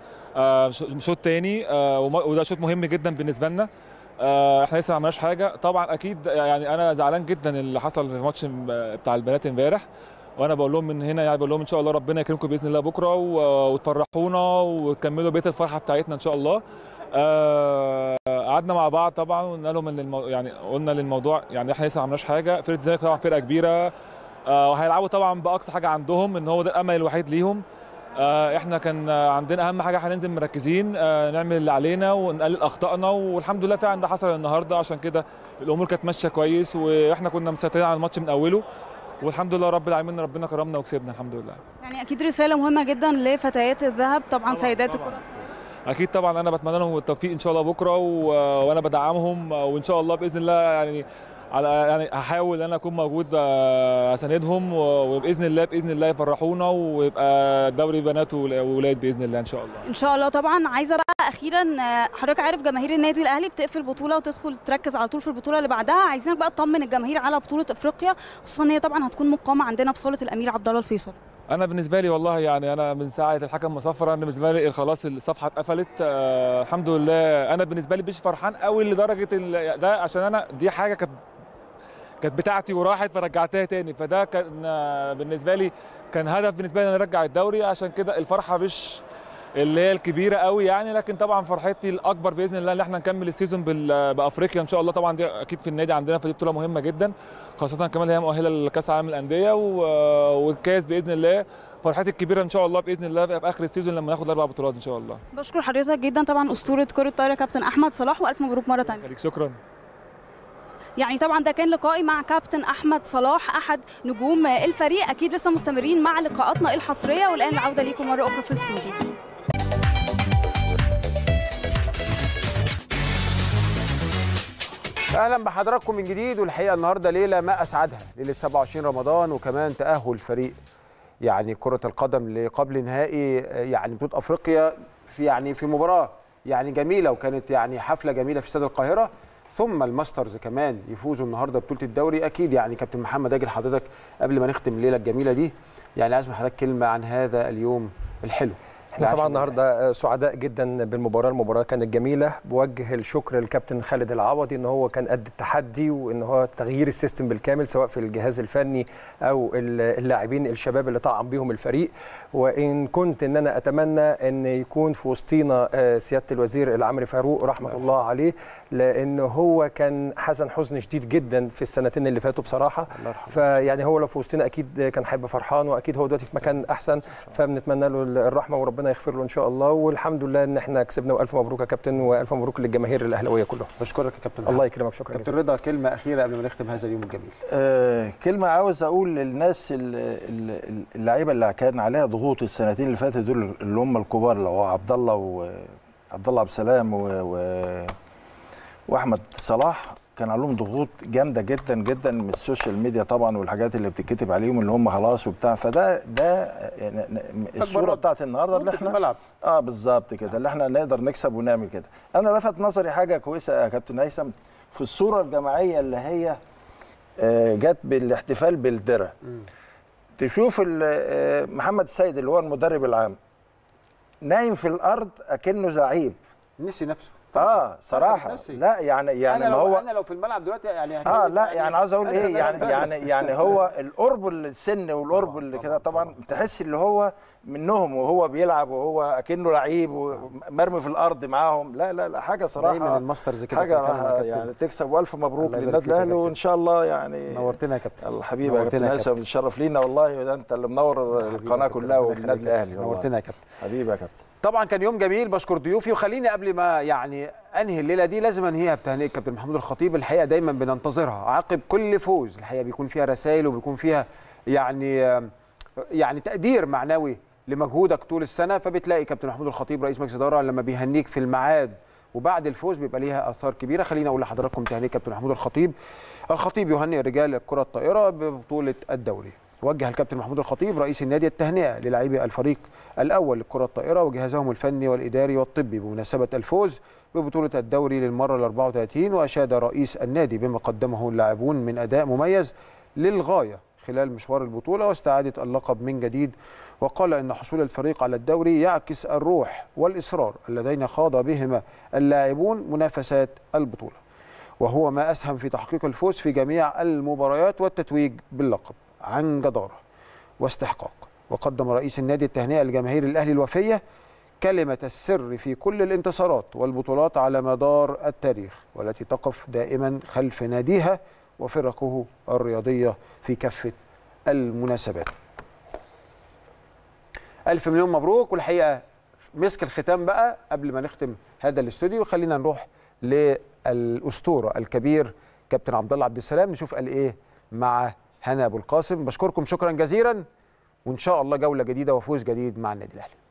آه، ش- شوط تاني آه، وما- وده شوط مهم جدا بالنسبه لنا آه، احنا لسه ما عملناش حاجه طبعا اكيد يعني انا زعلان جدا اللي حصل في الماتش بتاع البنات امبارح وانا بقول لهم من هنا يعني بقول لهم ان شاء الله ربنا يكرمكم باذن الله بكره و- وتفرحونا وتكملوا بيت الفرحه بتاعتنا ان شاء الله آه، قعدنا مع بعض طبعا وقلنا لهم ان المو... يعني قلنا للموضوع يعني احنا لسه ما عملناش حاجه فرقه الزمالك طبعا فرقه كبيره آه، وهيلعبوا طبعا باقصى حاجه عندهم ان هو ده الامل الوحيد ليهم آه، احنا كان آه، عندنا اهم حاجه هننزل مركزين آه، نعمل اللي علينا ونقلل اخطائنا والحمد لله فعلا ده حصل النهارده عشان كده الامور كانت ماشيه كويس واحنا كنا مسيطرين على الماتش من اوله والحمد لله رب العالمين ربنا كرمنا وكسبنا الحمد لله يعني اكيد رساله مهمه جدا لفتيات الذهب طبعا سيدات الكره اكيد طبعا انا بتمنى لهم التوفيق ان شاء الله بكره و... وانا بدعمهم وان شاء الله باذن الله يعني على يعني هحاول ان انا اكون موجود آه، اساندهم و- وباذن الله باذن الله يفرحونا ويبقى دوري بنات وولاد باذن الله ان شاء الله ان شاء الله طبعا عايزه بقى اخيرا آه، حضرتك عارف جماهير النادي الاهلي بتقفل بطوله وتدخل تركز على طول في البطوله اللي بعدها عايزينك بقى تطمن الجماهير على بطوله افريقيا خصوصا ان هي طبعا هتكون مقامه عندنا في صاله الامير عبد الله الفيصل انا بالنسبه لي والله يعني انا من ساعه الحكم ما صفر انا بالنسبه لي خلاص الصفحه اتقفلت آه الحمد لله انا بالنسبه لي مش فرحان قوي لدرجه ال- ده عشان انا دي حاجه كانت كانت بتاعتي وراحت فرجعتها تاني فده كان آه، بالنسبه لي كان هدف بالنسبه لي ان أنا ارجع الدوري عشان كده الفرحه مش اللي هي الكبيره قوي يعني لكن طبعا فرحتي الاكبر باذن الله ان احنا نكمل السيزون بال- بافريقيا ان شاء الله طبعا دي اكيد في النادي عندنا فدي بطوله مهمه جدا خاصه كمان هي مؤهله لكاس العالم للانديه و- والكاس باذن الله فرحتي الكبيره ان شاء الله باذن الله في اخر السيزون لما ناخد اربع بطولات ان شاء الله بشكر حضرتك جدا طبعا اسطوره كره الطايره كابتن احمد صلاح والف مبروك مره ثانيه خليك شكرا يعني طبعا ده كان لقائي مع كابتن احمد صلاح احد نجوم الفريق اكيد لسه مستمرين مع لقاءاتنا الحصريه والان العوده ليكم مره اخرى في الاستوديو اهلا بحضراتكم من جديد والحقيقه النهارده ليله ما اسعدها ليله 27 رمضان وكمان تاهل فريق يعني كره القدم لقبل نهائي يعني بطوله افريقيا في يعني في مباراه يعني جميله وكانت يعني حفله جميله في استاد القاهره ثم الماسترز كمان يفوزوا النهارده بطوله الدوري اكيد يعني كابتن محمد اجل حضرتك قبل ما نختم الليله الجميله دي يعني لازم حضرتك كلمه عن هذا اليوم الحلو احنا طبعا النهارده سعداء جدا بالمباراه المباراه كانت جميله بوجه الشكر للكابتن خالد العوضي ان هو كان قد التحدي وان هو تغيير السيستم بالكامل سواء في الجهاز الفني او اللاعبين الشباب اللي طعم بيهم الفريق وان كنت ان انا اتمنى ان يكون في وسطينا سياده الوزير العمري فاروق رحمه الله عليه لان هو كان حزن حزن شديد جدا في السنتين اللي فاتوا بصراحه فيعني هو لو في وسطنا اكيد كان هيبقى فرحان واكيد هو دلوقتي في مكان احسن فبنتمنى له الرحمه وربنا يغفر له ان شاء الله والحمد لله ان احنا كسبنا والف مبروك يا كابتن والف مبروك للجماهير الاهلاويه كلهم بشكرك يا كابتن الله يكرمك شكرا كابتن رضا كلمه اخيره قبل ما نختم هذا اليوم الجميل آه كلمه عاوز اقول للناس اللعيبه اللي كان عليها ضغوط السنتين اللي فاتت دول اللي هم الكبار اللي هو عبد الله وعبد الله عبد السلام و... و... واحمد صلاح كان عليهم ضغوط جامده جدا جدا من السوشيال ميديا طبعا والحاجات اللي بتتكتب عليهم اللي هم خلاص وبتاع فده ده يعني الصوره بتاعت النهارده اللي احنا الملعب. اه بالظبط كده اللي احنا نقدر نكسب ونعمل كده انا لفت نظري حاجه كويسه يا كابتن هيثم في الصوره الجماعيه اللي هي آه جت بالاحتفال بالدرع تشوف محمد السيد اللي هو المدرب العام نايم في الارض اكنه زعيب نسي نفسه اه صراحه لا يعني يعني أنا ما لو هو انا لو في الملعب دلوقتي يعني اه لا يعني عاوز اقول ايه يعني يعني يعني هو القرب السن والقرب اللي كده طبعا تحس اللي هو منهم وهو بيلعب وهو اكنه لعيب ومرمي في الارض معاهم لا لا لا حاجه صراحه دايما الماسترز كده حاجه يعني تكسب والف مبروك للنادي الاهلي وان شاء الله يعني نورتنا يا كابتن الحبيب يا كابتن هيثم الشرف لينا والله ده انت اللي منور القناه كلها والنادي الاهلي نورتنا يا كابتن حبيبي يا كابتن طبعا كان يوم جميل بشكر ضيوفي وخليني قبل ما يعني انهي الليله دي لازم انهيها بتهنئه كابتن محمود الخطيب الحقيقه دايما بننتظرها عقب كل فوز الحقيقه بيكون فيها رسائل وبيكون فيها يعني يعني تقدير معنوي لمجهودك طول السنه فبتلاقي كابتن محمود الخطيب رئيس مجلس الاداره لما بيهنيك في الميعاد وبعد الفوز بيبقى ليها اثار كبيره خليني اقول لحضراتكم تهنئه كابتن محمود الخطيب الخطيب يهنئ رجال الكره الطائره ببطوله الدوري وجه الكابتن محمود الخطيب رئيس النادي التهنئه للاعبي الفريق الاول للكره الطائره وجهازهم الفني والاداري والطبي بمناسبه الفوز ببطوله الدوري للمره ال 34 واشاد رئيس النادي بما قدمه اللاعبون من اداء مميز للغايه خلال مشوار البطوله واستعاده اللقب من جديد وقال ان حصول الفريق على الدوري يعكس الروح والاصرار اللذين خاض بهما اللاعبون منافسات البطوله وهو ما اسهم في تحقيق الفوز في جميع المباريات والتتويج باللقب عن جداره واستحقاق وقدم رئيس النادي التهنئه لجماهير الاهلي الوفيه كلمه السر في كل الانتصارات والبطولات على مدار التاريخ والتي تقف دائما خلف ناديها وفرقه الرياضيه في كافه المناسبات. ألف مليون مبروك والحقيقه مسك الختام بقى قبل ما نختم هذا الاستوديو خلينا نروح للاسطوره الكبير كابتن عبد الله عبد السلام نشوف قال ايه مع هنا ابو القاسم بشكركم شكرا جزيلا وان شاء الله جوله جديده وفوز جديد مع النادي الاهلي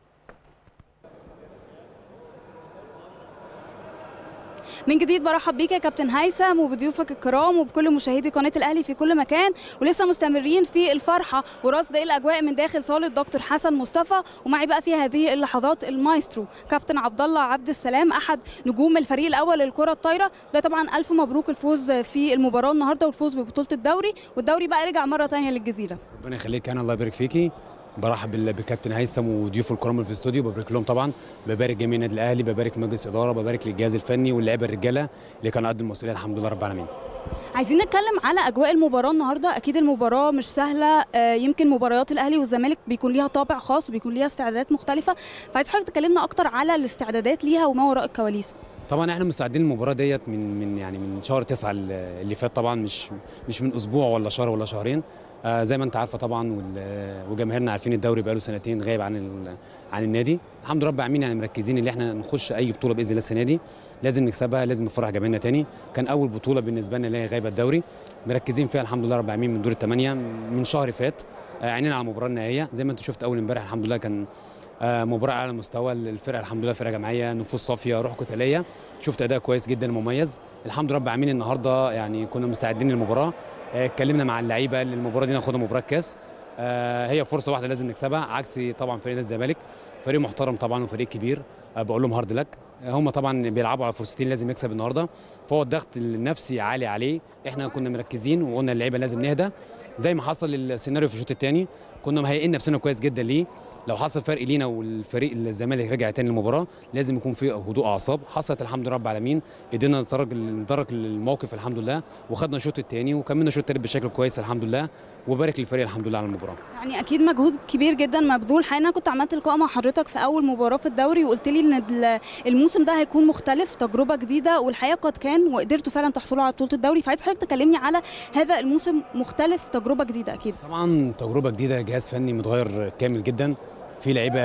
من جديد برحب بيك يا كابتن هيثم وبضيوفك الكرام وبكل مشاهدي قناه الاهلي في كل مكان ولسه مستمرين في الفرحه ورصد الاجواء من داخل صاله دكتور حسن مصطفى ومعي بقى في هذه اللحظات المايسترو كابتن عبد الله عبد السلام احد نجوم الفريق الاول للكره الطايره ده طبعا الف مبروك الفوز في المباراه النهارده والفوز ببطوله الدوري والدوري بقى رجع مره ثانيه للجزيره ربنا يخليك انا الله يبارك فيكي برحب بكابتن هيثم وضيوفه الكرام في الاستوديو ببارك لهم طبعا ببارك جميع النادي الاهلي ببارك مجلس اداره ببارك للجهاز الفني واللعيبه الرجاله اللي كانوا قد المسؤوليه الحمد لله رب العالمين عايزين نتكلم على اجواء المباراه النهارده اكيد المباراه مش سهله يمكن مباريات الاهلي والزمالك بيكون ليها طابع خاص وبيكون ليها استعدادات مختلفه فعايز حضرتك تكلمنا اكتر على الاستعدادات ليها وما وراء الكواليس طبعا احنا مستعدين للمباراه ديت من من يعني من شهر تسعة اللي فات طبعا مش مش من اسبوع ولا شهر ولا شهرين آه زي ما انت عارفه طبعا وجماهيرنا عارفين الدوري بقاله سنتين غايب عن عن النادي الحمد لله رب العالمين يعني مركزين ان احنا نخش اي بطوله باذن الله السنه دي لازم نكسبها لازم نفرح جماهيرنا تاني كان اول بطوله بالنسبه لنا اللي هي غايبه الدوري مركزين فيها الحمد لله رب العالمين من دور الثمانيه من شهر فات آه عينينا على المباراه النهائيه زي ما انت شفت اول امبارح الحمد لله كان آه، مباراه على مستوى الفرقه الحمد لله فرقه جماعيه نفوس صافيه روح قتاليه شفت اداء كويس جدا مميز الحمد لله رب العالمين النهارده يعني كنا مستعدين للمباراه آه، اتكلمنا مع اللعيبه اللي المباراه دي ناخدها مباراه كاس آه، هي فرصه واحده لازم نكسبها عكس طبعا فريق نادي الزمالك فريق محترم طبعا وفريق كبير آه، بقول لهم هارد لك هم طبعا بيلعبوا على فرصتين لازم يكسب النهارده فهو الضغط النفسي عالي عليه احنا كنا مركزين وقلنا اللعيبه لازم نهدى زي ما حصل السيناريو في الشوط الثاني كنا مهيئين نفسنا كويس جدا ليه لو حصل فرق لينا والفريق الزمالك رجع تاني للمباراه لازم يكون في هدوء اعصاب حصلت الحمد لله رب العالمين قدرنا نتدرج نتدرج الموقف الحمد لله وخدنا الشوط الثاني وكملنا الشوط الثالث بشكل كويس الحمد لله وبارك للفريق الحمد لله على المباراه يعني اكيد مجهود كبير جدا مبذول حقيقة انا كنت عملت لقاء مع حضرتك في اول مباراه في الدوري وقلت لي ان ال- الموسم ده هيكون مختلف تجربه جديده والحقيقه قد كان وقدرتوا فعلا تحصلوا على بطوله الدوري فعايز حضرتك تكلمني على هذا الموسم مختلف تجربه جديده اكيد طبعا تجربه جديده جهاز فني متغير كامل جدا في لعيبه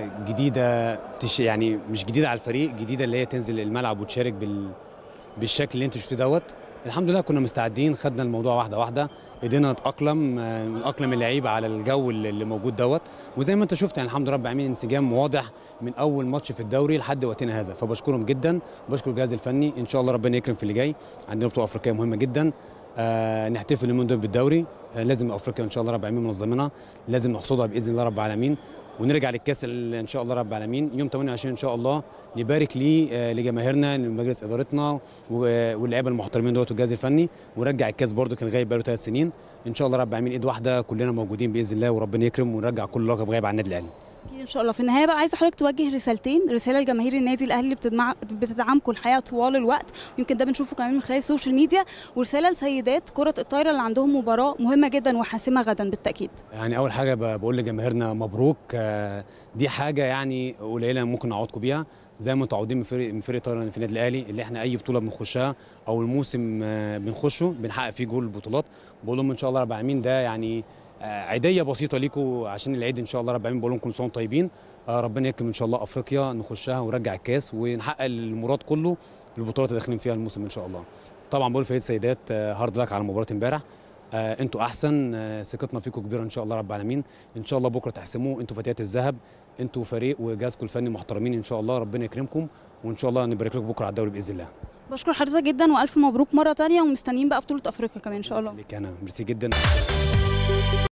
جديده تش يعني مش جديده على الفريق جديده اللي هي تنزل الملعب وتشارك بال بالشكل اللي انتوا شفتوه دوت الحمد لله كنا مستعدين خدنا الموضوع واحده واحده قدرنا نتاقلم آه، نتاقلم اللعيبه على الجو اللي اللي موجود دوت وزي ما انت شفت يعني الحمد لله رب العالمين انسجام واضح من اول ماتش في الدوري لحد وقتنا هذا فبشكرهم جدا وبشكر الجهاز الفني ان شاء الله ربنا يكرم في اللي جاي عندنا بطوله افريقيه مهمه جدا آه نحتفل اليومين دول بالدوري آه لازم افريقيا ان شاء الله رب العالمين منظمينها لازم نحصدها باذن الله رب العالمين ونرجع للكاس ال- ان شاء الله رب العالمين يوم 28 ان شاء الله نبارك ليه آه، لجماهيرنا لمجلس ادارتنا و- واللعيبه المحترمين دوت والجهاز الفني ونرجع الكاس برده كان غايب بقاله ثلاث سنين ان شاء الله رب العالمين ايد واحده كلنا موجودين باذن الله وربنا يكرم ونرجع كل لقب غايب عن النادي الاهلي اكيد ان شاء الله في النهايه بقى عايزه حضرتك توجه رسالتين رساله لجماهير النادي الاهلي اللي بتدمع بتدعمكم الحقيقه طوال الوقت ويمكن ده بنشوفه كمان من خلال السوشيال ميديا ورساله لسيدات كره الطايره اللي عندهم مباراه مهمه جدا وحاسمه غدا بالتاكيد يعني اول حاجه ب- بقول لجماهيرنا مبروك آه، دي حاجه يعني قليله ممكن نعوضكم بيها زي ما متعودين من فريق من فريق طايره في النادي الاهلي اللي احنا اي بطوله بنخشها او الموسم آه، بنخشه بنحقق فيه جول البطولات بقول لهم ان شاء الله رب العالمين ده يعني آه، عيديه بسيطه ليكم عشان العيد ان شاء الله رب العالمين بقول لهم كل سنه وانتم طيبين آه، ربنا يكرم ان شاء الله افريقيا نخشها ونرجع الكاس ونحقق المراد كله في البطولات اللي داخلين فيها الموسم ان شاء الله طبعا بقول فريق السيدات آه، هارد لك على مباراه امبارح آه، انتوا احسن آه، ثقتنا فيكم كبيره ان شاء الله رب العالمين ان شاء الله بكره تحسموا انتوا فتيات الذهب انتوا فريق وجهازكم الفني محترمين ان شاء الله ربنا يكرمكم وان شاء الله نبارك لكم بكره على الدوري باذن الله بشكر حضرتك جدا والف مبروك مره تانية ومستنيين بقى بطوله افريقيا كمان ان شاء الله ليك انا ميرسي جدا